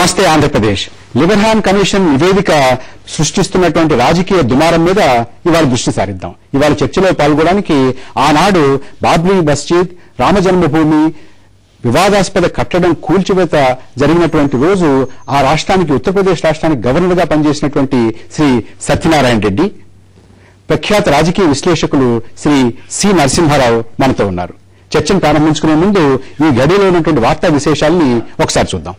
నమస్తే ఆంధ్రప్రదేశ్ లిబర్హాన్ కమిషన్ నివేదిక సృష్టిస్తున్నటువంటి రాజకీయ దుమారం మీద ఇవాళ దృష్టి సారిద్దాం ఇవాళ చర్చలో పాల్గొనడానికి ఆనాడు బాబ్రీ మస్జిద్ రామజన్మభూమి వివాదాస్పద కట్టడం కూల్చివేత జరిగినటువంటి రోజు ఆ రాష్ట్రానికి ఉత్తరప్రదేశ్ రాష్ట్రానికి గవర్నర్ గా పనిచేసినటువంటి శ్రీ సత్యనారాయణ రెడ్డి ప్రఖ్యాత రాజకీయ విశ్లేషకులు శ్రీ సి నరసింహారావు మనతో ఉన్నారు చర్చను ప్రారంభించుకునే ముందు ఈ గడిలో ఉన్నటువంటి వార్తా విశేషాలని ఒకసారి చూద్దాం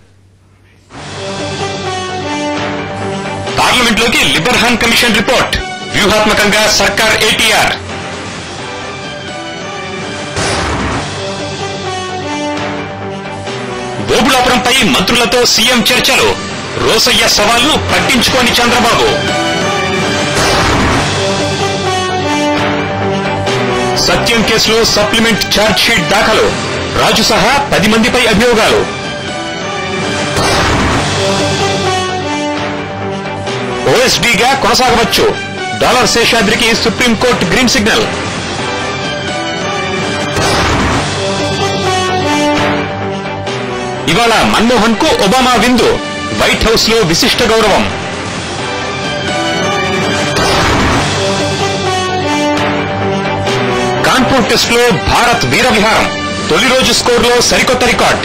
పార్లమెంట్ లోకి లిబర్హాన్ కమిషన్ రిపోర్ట్ వ్యూహాత్మకంగా సర్కార్ ఏటీఆర్ గోపులాపురంపై మంత్రులతో సీఎం చర్చలు రోసయ్య సవాల్ను పట్టించుకోని చంద్రబాబు సత్యం కేసులో సప్లిమెంట్ ఛార్జ్ షీట్ దాఖలు రాజు సహా పది మందిపై అభియోగాలు ఓఎస్డీగా కొనసాగవచ్చు డాలర్ శేషాద్రికి సుప్రీంకోర్టు గ్రీన్ సిగ్నల్ ఇవాళ మన్మోహన్ కు ఒబామా విందు వైట్ హౌస్ లో విశిష్ట గౌరవం కాన్పూర్ టెస్ట్ లో భారత్ వీర విహారం తొలి రోజు స్కోర్లో సరికొత్త రికార్డ్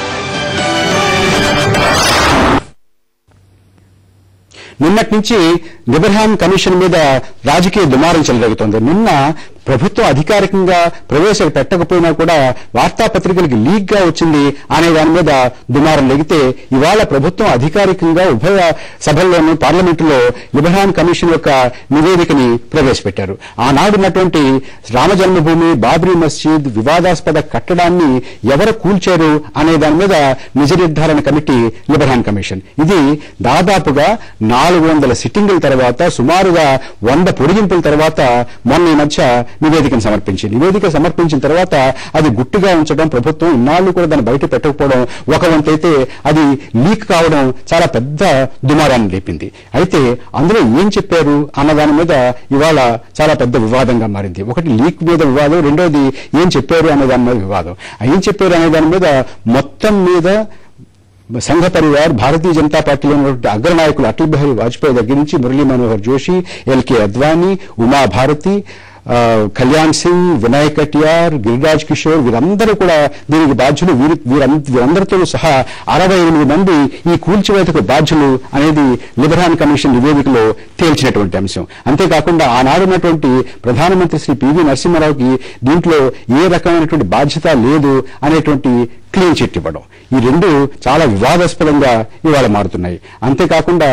నిన్నటి నుంచి లిబర్హాన్ కమిషన్ మీద రాజకీయ దుమారం చెలరేగుతోంది నిన్న ప్రభుత్వం అధికారికంగా ప్రవేశపెట్టకపోయినా కూడా వార్తాపత్రికలకి లీక్ గా వచ్చింది అనే దాని మీద దుమారం లెగితే ఇవాళ ప్రభుత్వం అధికారికంగా ఉభయ సభల్లోనూ పార్లమెంటులో లిబర్హాన్ కమిషన్ యొక్క నివేదికని ప్రవేశపెట్టారు ఆనాడున్నటువంటి రామజన్మభూమి బాబ్రీ మస్జిద్ వివాదాస్పద కట్టడాన్ని ఎవరు కూల్చారు అనే దాని మీద నిజ నిర్ధారణ కమిటీ లిబర్హాన్ కమిషన్ ఇది దాదాపుగా నాలుగు వందల సిట్టింగుల తర్వాత సుమారుగా వంద పొడిగింపుల తర్వాత మొన్న ఈ మధ్య నివేదికను సమర్పించింది నివేదిక సమర్పించిన తర్వాత అది గుట్టుగా ఉంచడం ప్రభుత్వం ఇన్నాళ్లు కూడా దాన్ని బయట పెట్టకపోవడం ఒక వంతైతే అది లీక్ కావడం చాలా పెద్ద దుమారాన్ని లేపింది అయితే అందులో ఏం చెప్పారు అన్న దాని మీద ఇవాళ చాలా పెద్ద వివాదంగా మారింది ఒకటి లీక్ మీద వివాదం రెండోది ఏం చెప్పారు అనే దాని మీద వివాదం ఏం చెప్పారు అనే దాని మీద మొత్తం మీద సంఘ పరివార్ భారతీయ జనతా పార్టీలో ఉన్నటువంటి అగ్రనాయకులు అటల్ బిహారీ వాజ్పేయి దగ్గర నుంచి మురళీ మనోహర్ జోషి ఎల్కే అద్వానీ ఉమా భారతి ఆ, కళ్యాణ్ సింగ్ వినయ్ కటియార్ గిరిరాజ్ కిషోర్ వీరందరూ కూడా దీనికి బాధ్యులు వీరి వీరంద- వీరందరితో సహా అరవై ఎనిమిది మంది ఈ కూల్చివేతకు బాధ్యులు అనేది లిబరాన్ కమిషన్ నివేదికలో తేల్చినటువంటి అంశం అంతేకాకుండా ఆనాడున్నటువంటి ప్రధానమంత్రి శ్రీ పివి నరసింహారావుకి దీంట్లో ఏ రకమైనటువంటి బాధ్యత లేదు అనేటువంటి క్లీన్ చిట్ ఇవ్వడం ఈ రెండు చాలా వివాదాస్పదంగా ఇవాళ మారుతున్నాయి అంతేకాకుండా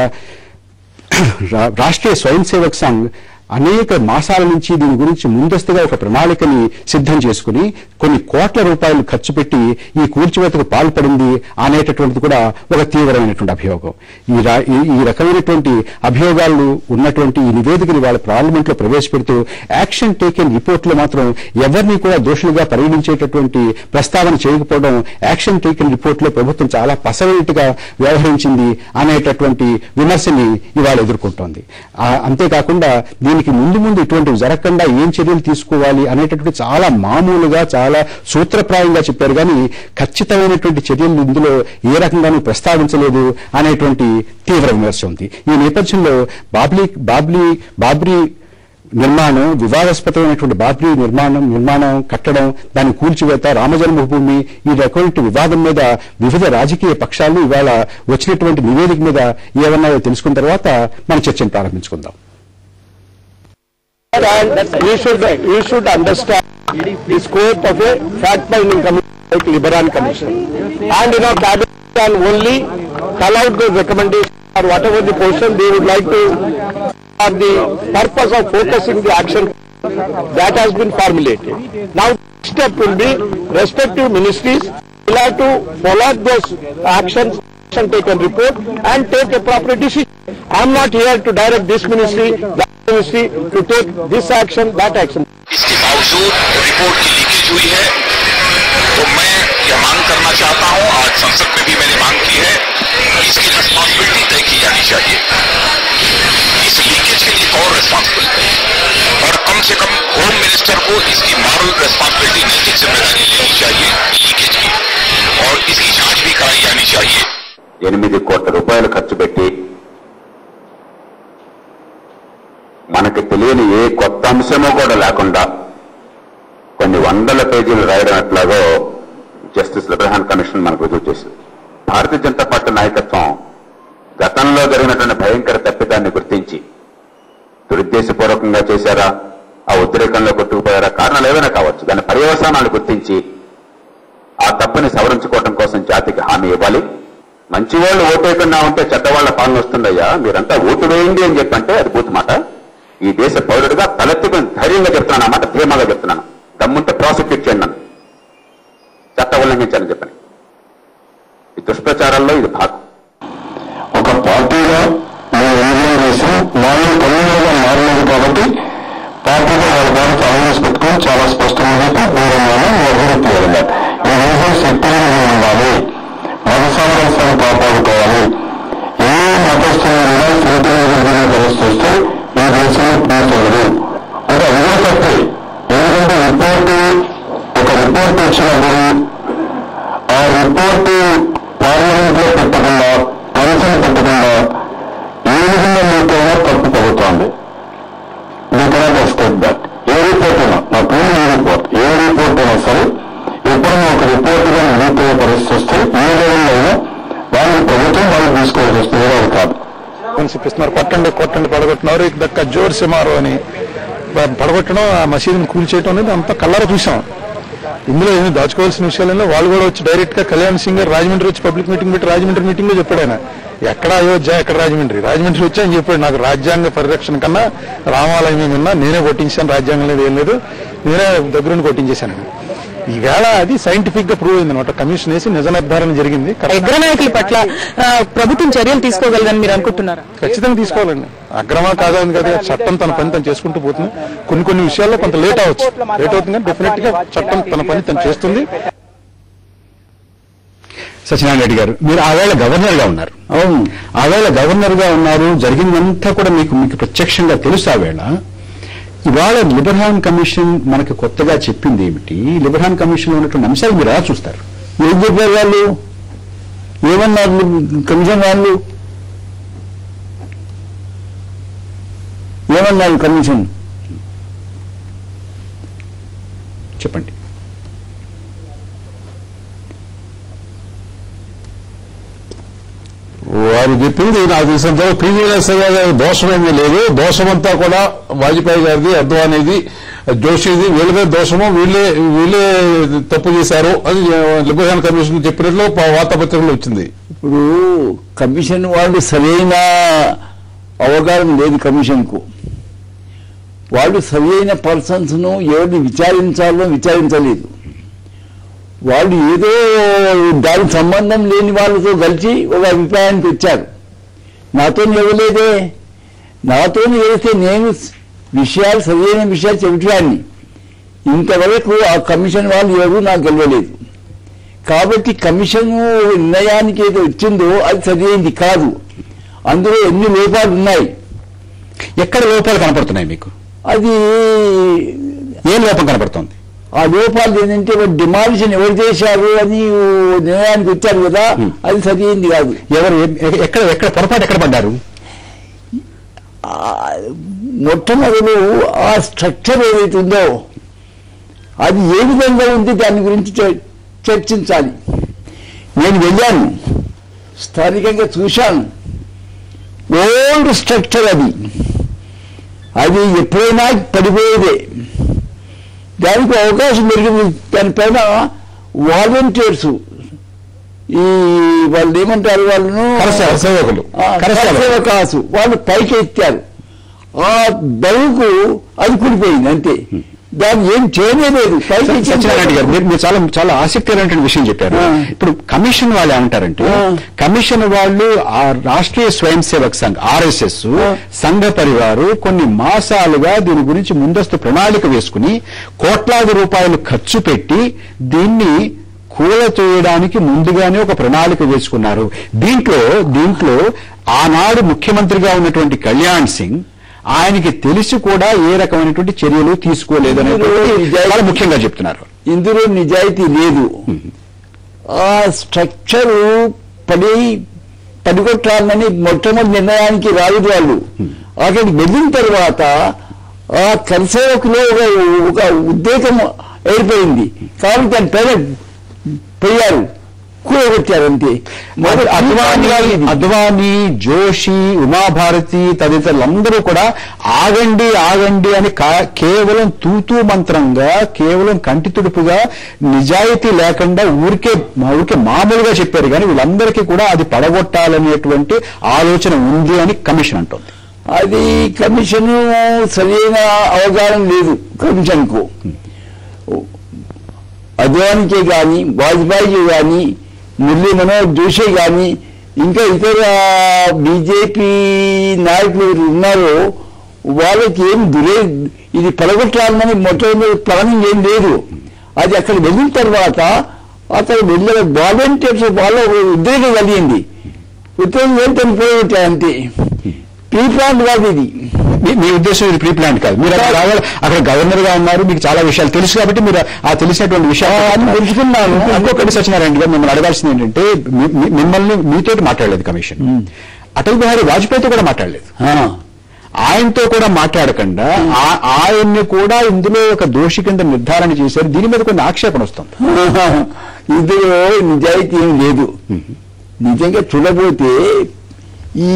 రా- రాష్ట్రీయ స్వయం సేవక్ సంఘ్ అనేక మాసాల నుంచి దీని గురించి ముందస్తుగా ఒక ప్రణాళికని సిద్ధం చేసుకుని కొన్ని కోట్ల రూపాయలు ఖర్చు పెట్టి ఈ కూల్చివేతకు పాల్పడింది అనేటటువంటిది కూడా ఒక తీవ్రమైనటువంటి అభియోగం ఈ రా- ఈ- ఈ రకమైనటువంటి అభియోగాలు ఉన్నటువంటి ఈ నివేదికని వాళ్ళ పార్లమెంట్ లో ప్రవేశపెడుతూ యాక్షన్ టేకెన్ రిపోర్ట్ లో మాత్రం ఎవరిని కూడా దోషులుగా పరిగణించేటటువంటి ప్రస్తావన చేయకపోవడం యాక్షన్ టేకెన్ రిపోర్ట్ లో ప్రభుత్వం చాలా పసవైనట్టుగా వ్యవహరించింది అనేటటువంటి విమర్శని ఇవాళ ఎదుర్కొంటోంది ఆ, అంతేకాకుండా దీనికి ముందు ముందు ఇటువంటివి జరగకుండా ఏం చర్యలు తీసుకోవాలి అనేటటువంటి చాలా మామూలుగా చాలా సూత్రప్రాయంగా చెప్పారు కానీ ఖచ్చితమైనటువంటి చర్యలు ఇందులో ఏ రకంగానూ ప్రస్తావించలేదు అనేటువంటి తీవ్ర విమర్శ ఉంది ఈ నేపథ్యంలో బాబ్లీ బాబ్లీ బాబ్రీ నిర్మాణం వివాదాస్పదమైనటువంటి బాబ్రీ నిర్మాణం నిర్మాణం కట్టడం దాని కూల్చివేత రామజన్మభూమి ఈ రకమైన వివాదం మీద వివిధ రాజకీయ పక్షాలు ఇవాళ వచ్చినటువంటి నివేదిక మీద ఏమన్నాయో తెలుసుకున్న తర్వాత మన చర్చను ప్రారంభించుకుందాం and we should we should understand the scope of a fact-finding commission like Liberan Commission. And you know, cabinet can only call out the recommendation or whatever the portion they would like to for the purpose of focusing the action that has been formulated. Now, next step will be respective ministries will have to follow those actions action taken report and take a proper decision. I am not here to direct this ministry, that ministry to take this action, that action. इसके बावजूद report की leakage हुई है तो मैं यह मांग करना चाहता हूं आज संसद में भी मैंने मांग की है कि इसकी रिस्पॉन्सिबिलिटी तय की जानी चाहिए इस लीकेज के लिए कौन रिस्पॉन्सिबल है और कम से कम होम मिनिस्टर को इसकी मॉरल रिस्पॉन्सिबिलिटी नैतिक जिम्मेदारी लेनी चाहिए लीकेज की और इसकी जांच भी कराई जानी चाहिए ఎనిమిది కోట్ల రూపాయలు ఖర్చు పెట్టి మనకి తెలియని ఏ కొత్త అంశమో కూడా లేకుండా కొన్ని వందల పేజీలు రాయడం ఎట్లాగో జస్టిస్ లిబ్రహాన్ కమిషన్ మనకు రుజువు చేసింది భారతీయ జనతా పార్టీ నాయకత్వం గతంలో జరిగినటువంటి భయంకర తప్పిదాన్ని గుర్తించి దురుద్దేశపూర్వకంగా చేశారా ఆ ఉద్రేకంలో కొట్టుకుపోయారా కారణాలు ఏవైనా కావచ్చు దాని పర్యవసానాలు గుర్తించి ఆ తప్పుని సవరించుకోవడం కోసం జాతికి హామీ ఇవ్వాలి మంచి వాళ్ళు ఓటేయకుండా ఉంటే చెడ్డవాళ్ల పాలన వస్తుందయ్యా మీరంతా ఓటు వేయండి అని చెప్పంటే అది బూత్ మాట ఈ దేశ పౌరుడిగా తలెత్తుకుని ధైర్యంగా చెప్తున్నాను ఆ మాట ధీమాగా చెప్తున్నాను దమ్ముంటే ప్రాసిక్యూట్ చేయండి నన్ను చట్ట ఉల్లంఘించాలని చెప్పని ఈ దుష్ప్రచారాల్లో ఇది భాగం ఒక పార్టీగా మేము నిర్ణయం చేసాం వాళ్ళు కమ్యూనల్గా మారినది కాబట్టి పార్టీగా వాళ్ళ ద్వారా కాంగ్రెస్ పెట్టుకొని చాలా స్పష్టంగా దూరంగానే అభివృద్ధి వెళ్ళాలి ఈ దేశం శక్తిగా ఉండాలి మత సామరస్యాన్ని కాపాడుకోవాలి ఏ మతస్థులు కూడా శక్తిగా పరిస్థితి వస్తే ఈ దేశంలో పూర్తవుతుంది అంటే అది కూడా తప్పే ఎందుకంటే రిపోర్టు ఒక రిపోర్ట్ వచ్చినప్పుడు ఆ రిపోర్టు పార్లమెంట్ లో పెట్టకుండా కన్సల్ పెట్టకుండా ఏ విధంగా మీకైనా తప్పు పడుతోంది మీ cannot expect that a report అయినా నా పేరు ఏ రిపోర్ట్ ఏ రిపోర్ట్ అయినా సరే ఎప్పుడైనా ఒక రిపోర్ట్ గా నిలిపోయే పరిస్థితి వస్తే ఏ లెవెల్లో అయినా దాన్ని ప్రభుత్వం వాళ్ళు తీసుకోవాల్సి వస్తుంది అది కాదు చూపిస్తున్నారు కొట్టండి కొట్టండి పడగొట్టినారు ఇక దక్క జోర్ సిమారు అని ప- పడగొట్టడం ఆ మసీదుని కూల్చేయడం అనేది అంతా కల్లారా చూసాం ఇందులో ఏమి దాచుకోవాల్సిన విషయాలలో వాళ్ళు కూడా వచ్చి డైరెక్ట్ గా కళ్యాణ్ సింగ్ గారు రాజమండ్రి వచ్చి పబ్లిక్ మీటింగ్ పెట్టి రాజమండ్రి మీటింగ్ లో చెప్పాడు ఆయన ఎక్కడ అయోధ్య ఎక్కడ రాజమండ్రి రాజమండ్రి వచ్చి అని చెప్పాడు నాకు రాజ్యాంగ పరిరక్షణ కన్నా రామాలయం ఏమన్నా నేనే కొట్టించాను రాజ్యాంగం లేదు ఏం లేదు నేనే దగ్గరుండి కొట్టించేశాను ఈవేళ అది సైంటిఫిక్ గా ప్రూవ్ అయింది అనమాట కమిషన్ వేసి నిజ నిర్ధారణ జరిగింది అగ్ర నాయకుల పట్ల ఆ, ప్రభుత్వం చర్యలు తీసుకోగలదని మీరు అనుకుంటున్నారా ఖచ్చితంగా తీసుకోవాలండి అక్రమా కాదా అని కదా చట్టం తన పని తను చేసుకుంటూ పోతుంది కొన్ని కొన్ని విషయాల్లో కొంత లేట్ అవ్వచ్చు లేట్ అవుతుంది కానీ డెఫినెట్ గా చట్టం తన పని తను చేస్తుంది సత్యనారాయణ రెడ్డి గారు మీరు ఆవేళ గవర్నర్ గా ఉన్నారు అవును ఆవేళ గవర్నర్ గా ఉన్నారు జరిగిందంతా కూడా మీకు మీకు ప్రత్యక్షంగా తెలుసు ఆవేళ ఇవాళ లిబర్హాన్ కమిషన్ మనకు కొత్తగా చెప్పింది ఏమిటి లిబర్హాన్ కమిషన్ లో ఉన్నటువంటి అంశాలు మీరు ఎలా చూస్తారు ఏం చెప్పారు వాళ్ళు ఏమన్నారు కమిషన్ వాళ్ళు ఏమన్నారు కమిషన్ చెప్పండి వారు చెప్పింది నాకు తెలిసినంత ప్రీవియస్ దోషమేమీ లేదు దోషమంతా కూడా వాజ్పేయి గారిది అద్వానీది జోషిది వీళ్ళ మీద దోషము వీళ్ళే వీళ్ళే తప్పు చేశారు అని లిబరేషన్ కమిషన్ చెప్పినట్లు ప- వార్తాపత్రికలో వచ్చింది ఇప్పుడు కమిషన్ వాళ్ళు సరైన అవగాహన లేదు కమిషన్ కు వాళ్ళు సరైన పర్సన్స్ ను ఎవరిని విచారించాలో విచారించలేదు వాళ్ళు ఏదో దానికి సంబంధం లేని వాళ్ళతో కలిసి ఒక అభిప్రాయానికి వచ్చారు నాతో ఇవ్వలేదే నాతో వేస్తే నేను విషయాలు సరైన విషయాలు చెబుతాన్ని ఇంతవరకు ఆ కమిషన్ వాళ్ళు ఎవరు నాకు గెలవలేదు కాబట్టి కమిషన్ నిర్ణయానికి ఏదో వచ్చిందో అది సరైనది కాదు అందులో ఎన్ని లోపాలు ఉన్నాయి ఎక్కడ లోపాలు కనపడుతున్నాయి మీకు అది ఏం లోపం కనపడుతోంది ఆ లోపాలు ఏంటంటే డిమాలిషన్ ఎవరు చేశారు అని నిర్ణయానికి వచ్చారు కదా అది సరైనది కాదు ఎవరు ఎ- ఎక్కడ ఎక్కడ పొరపాటు ఎక్కడ పడ్డారు ఆ, మొట్టమొదలు ఆ స్ట్రక్చర్ ఏదైతే ఉందో అది ఏ విధంగా ఉంది దాని గురించి చ- చర్చించాలి నేను వెళ్ళాను స్థానికంగా చూశాను ఓల్డ్ స్ట్రక్చర్ అది అది ఎప్పుడైనా పడిపోయేదే దానికి అవకాశం దొరికింది దానిపైన వాలంటీర్స్ ఈ వాళ్ళు ఏమంటారు వాళ్ళను కరసేవ- సేవకులు. ఆ, కరసేవకులు. కరసేవకాసు వాళ్ళు పైకి ఎత్తారు ఆ బరువుకు అది కూలిపోయింది అంతే దాన్ని ఏం చేయలేదు పైకి ఎత్తిన సత్యనారాయణ గారు మీరు మీరు చాలా చాలా ఆసక్తికరమైనటువంటి విషయం చెప్పారు ఆ. ఇప్పుడు కమిషన్ వాళ్ళు ఏమంటారంటే ఆ. కమిషన్ వాళ్ళు ఆ రాష్ట్రీయ స్వయం సేవక్ సంఘ్ ఆర్ఎస్ఎస్ ఆ. సంఘ పరివారు కొన్ని మాసాలుగా దీని గురించి ముందస్తు ప్రణాళిక వేసుకుని కోట్లాది రూపాయలు ఖర్చు పెట్టి దీన్ని కూల చేయడానికి ముందుగానే ఒక ప్రణాళిక వేసుకున్నారు దీంట్లో దీంట్లో ఆనాడు ముఖ్యమంత్రిగా ఉన్నటువంటి కళ్యాణ్ సింగ్ ఆయనకి తెలిసి కూడా ఏ రకమైనటువంటి చర్యలు తీసుకోలేదనే చాలా ముఖ్యంగా చెప్తున్నారు ఇందులో నిజాయితీ లేదు ఆ స్ట్రక్చర్ పడి పనికొట్టాలని మొట్టమొదటి నిర్ణయానికి రాలేదు వాళ్ళు అక్కడికి వెళ్ళిన తర్వాత ఆ కర్సేవకులో ఒక ఒక ఉద్రేకం ఏర్పడింది కాబట్టి దాని పైన పోయారు కూడగొట్టారు అంతే మరి అద్వానీ ఇది. అద్వానీ జోషి ఉమాభారతి తదితరులందరూ కూడా ఆగండి ఆగండి అని కా- కేవలం తూతూ మంత్రంగా కేవలం కంటి తుడుపుగా నిజాయితీ లేకుండా ఊరికే మా- ఊరికే మామూలుగా చెప్పారు కానీ వీళ్ళందరికీ కూడా అది పడగొట్టాలనేటువంటి ఆలోచన ఉంది అని కమిషన్ అంటోంది అది కమిషన్ సరైన అవగాహన లేదు కమిషన్ కు అద్వానికి కానీ వాజ్పేయి కానీ మురళీ మనోహర్ జోషి కానీ ఇంకా ఇతర బీజేపీ నాయకులు ఉన్నారో వాళ్ళకి ఏం దురే ఇది పడగొట్టాలని మొట్టమొదటి ప్లానింగ్ ఏం లేదు అది అక్కడ వెళ్ళిన తర్వాత అక్కడ వెళ్ళిన వాలంటీర్స్ వాళ్ళ ఉద్రేకం కలిగింది ఉద్రేకం వెళ్తే పోగొట్టారు అంతే ప్రీ ప్లాన్ కాదు ఇది మీ- మీ ఉద్దేశం ఇది ప్రీ ప్లాన్ కాదు మీరు అక్కడ రావాలి అక్కడ గవర్నర్ గా ఉన్నారు మీకు చాలా విషయాలు తెలుసు కాబట్టి మీరు ఆ తెలిసినటువంటి విషయాలు అన్ని తెలుసుకున్నాను. ఇంకొకటి సత్యనారాయణ గారు మిమ్మల్ని అడగాల్సింది ఏంటంటే మీ- మీ- మిమ్మల్ని మీతో మాట్లాడలేదు కమిషన్ అటల్ బిహారీ వాజ్పేయితో కూడా మాట్లాడలేదు ఆ. ఆయనతో కూడా మాట్లాడకుండా ఆ- ఆయన్ని కూడా ఇందులో ఒక దోషి కింద నిర్ధారణ చేశారు దీని మీద కొన్ని ఆక్షేపణ వస్తుంది ఇందులో నిజాయితీ ఏం లేదు నిజంగా చూడబోతే ఈ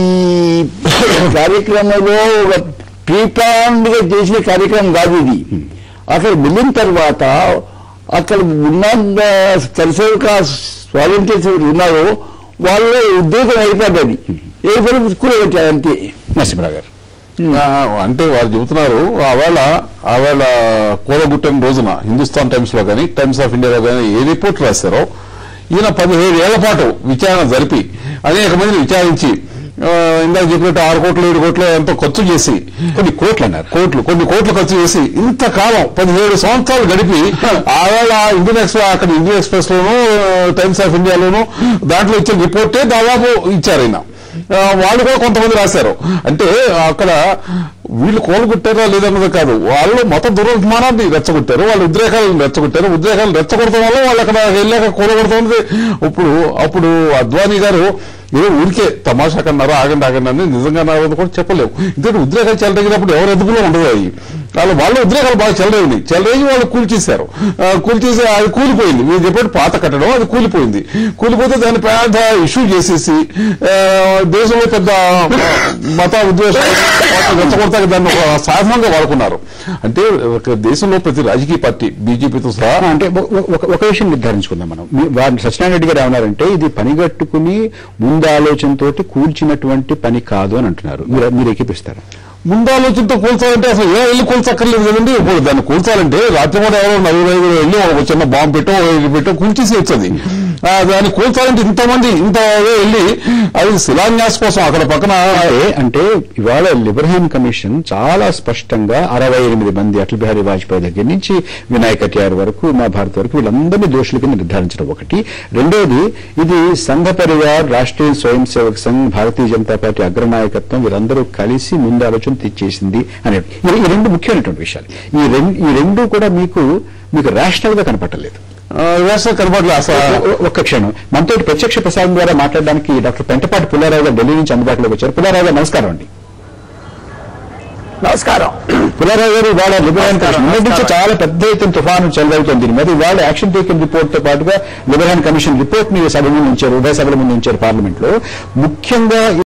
కార్యక్రమంలో ఒక ప్రీప్లాన్డ్ గా చేసిన కార్యక్రమం కాదు ఇది అక్కడ వెళ్ళిన తర్వాత అక్కడ ఉన్న కరిసేవక వాలంటీర్స్ ఉన్నారో వాళ్ళు ఉద్యోగం ఏర్పడ్డది ఏర్పడి కూడబెట్టారు అంతే నరసింహరావు గారు ఆ, అంటే వాళ్ళు చెబుతున్నారు ఆవేళ ఆవేళ కూలగుట్టని రోజున హిందుస్థాన్ టైమ్స్ లో కానీ టైమ్స్ ఆఫ్ ఇండియాలో కానీ ఏ రిపోర్ట్ రాశారో ఈయన పదిహేడు ఏళ్ల పాటు విచారణ జరిపి అనేక మందిని విచారించి ఆ, ఇందాక చెప్పినట్టు ఆరు కోట్లు ఏడు కోట్లు ఎంతో ఖర్చు చేసి కొన్ని కోట్లు అన్నారు కోట్లు కొన్ని కోట్లు ఖర్చు చేసి ఇంతకాలం పదిహేడు సంవత్సరాలు గడిపి ఆవేళ ఇండియన్ ఎక్స్ప్రెస్ అక్కడ ఇండియన్ ఎక్స్ప్రెస్ లోను టైమ్స్ ఆఫ్ ఇండియాలోను దాంట్లో ఇచ్చిన రిపోర్టే దాదాపు ఇచ్చారు ఆయన ఆ, వాళ్ళు కూడా కొంతమంది రాశారు అంటే అక్కడ వీళ్ళు కోలుగుట్టారా లేదన్నది కాదు వాళ్ళు మత దురభిమానాన్ని రెచ్చగొట్టారు వాళ్ళు ఉద్రేకాలను రెచ్చగొట్టారు ఉద్రేకాలను రెచ్చగొడతాం వల్ల వాళ్ళు అక్కడ వెళ్ళాక కూలగొడుతుంది ఇప్పుడు అప్పుడు అద్వానీ గారు ఏదో ఊరికే తమాషా కన్నారా ఆగండి ఆగండి అని నిజంగా అన్నారని కూడా చెప్పలేవు ఇంతటి ఉద్రేకాలు చెలరేగినప్పుడు ఎవరు ఎదుగులో ఉండదు అవి వాళ్ళు వాళ్ళ ఉద్రేకాలు బాగా చెలరేగినాయి చెలరేగి వాళ్ళు కూల్చేశారు ఆ, కూల్చేసి అది కూలిపోయింది మీరు చెప్పినట్టు పాత కట్టడం అది కూలిపోయింది కూలిపోతే దాన్ని పెద్ద ఇష్యూ చేసేసి ఆ, దేశంలో పెద్ద మత ఉద్వేషం రెచ్చగొడతాకి దాన్ని ఒక సాధనంగా వాడుకున్నారు అంటే ఒక దేశంలో ప్రతి రాజకీయ పార్టీ బీజేపీతో సహా అంటే ఒక- ఒక- ఒక విషయం నిర్ధారించుకుందాం మనం మీ- వారు సత్యనారాయణ రెడ్డి గారు ఏమన్నారంటే ఇది పనిగట్టుకుని ముందు ఆలోచనతో కూల్చినటువంటి పని కాదు అని అంటున్నారు మీరు మీరు ఎక్కిపిస్తారా ముందు ఆలోచనతో కూల్చాలంటే అసలు ఏ వెళ్ళి కూల్చక్కర్లేదు కదండి ఇప్పుడు దాన్ని కూల్చాలంటే రాత్రిపూట ఎవరో నలుగురు ఐదుగురు వెళ్ళి ఒక చిన్న బాంబు పెట్టో ఒక ఇది పెట్టో కూల్చేసి వచ్చేది ఆ, దాన్ని కూల్చాలంటే ఇంతమంది ఇంత వెళ్ళి అది శిలాన్యాస్ కోసం అక్కడ పక్కన అంటే అంటే ఇవాళ లిబర్హామ్ కమిషన్ చాలా స్పష్టంగా అరవై ఎనిమిది మంది అటల్ బిహారీ వాజ్పేయి దగ్గర నుంచి వినాయక్ కట్యార్ వరకు మా భారత్ వరకు వీళ్ళందరినీ దోషుల కింద నిర్ధారించడం ఒకటి రెండోది ఇది సంఘ పరివార్ రాష్ట్రీయ స్వయం సేవక్ సంఘ్ భారతీయ జనతా పార్టీ అగ్రనాయకత్వం వీరందరూ కలిసి ముందు ఆలోచన తెచ్చేసింది అనేది ఈ- ఈ రెండు ముఖ్యమైనటువంటి విషయాలు ఈ రెండు ఈ రెండు కూడా మీకు మీకు రేషనల్ గా కనపట్టలేదు వ్యవస్థ కనపడలే అసలు ఒ- ఒక్క క్షణం మనతో ప్రత్యక్ష ప్రసారం ద్వారా మాట్లాడడానికి డాక్టర్ పెంటపాటి పుల్లారావు గారు ఢిల్లీ నుంచి అందుబాటులోకి వచ్చారు పుల్లారావు గారు నమస్కారం అండి నమస్కారం పుల్లారావు గారు ఇవాళ లిబరాన్ కమిషన్ మొదటి నుంచి చాలా పెద్ద ఎత్తున తుఫాను చెలవవుతుంది దీని మీద ఇవాళ యాక్షన్ టేకింగ్ రిపోర్ట్ తో పాటుగా లిబరాన్ కమిషన్ రిపోర్ట్ ని సభ ముందు ఉంచారు ఉభయ సభల ముందు ఉంచారు పార్లమెంట్ లో ముఖ్యంగా